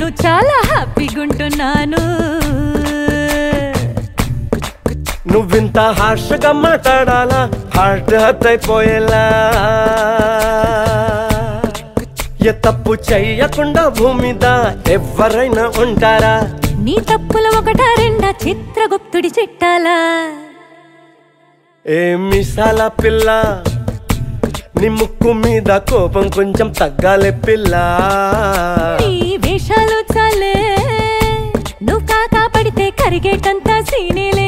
చాలా హ్యాపీగుంటున్నాను నువ్వింత హార్ష్గా మాట్లాడాలా హార్ట్ హర్ట్ అయిపోయేలా ఏ తప్పు చెయ్యకుండా భూమి మీద ఎవరైనా ఉంటారా నీ తప్పులు ఒకటా రెండా చిత్రగుప్తుడి చిట్టాలా ఏ మిసాల పిల్ల నీ ముక్కు మీద కోపం కొంచెం తగ్గాలే పిల్ల నీ వేషాలు చాలే నువ్వు కాకా పడితే కరిగేటంత సీనే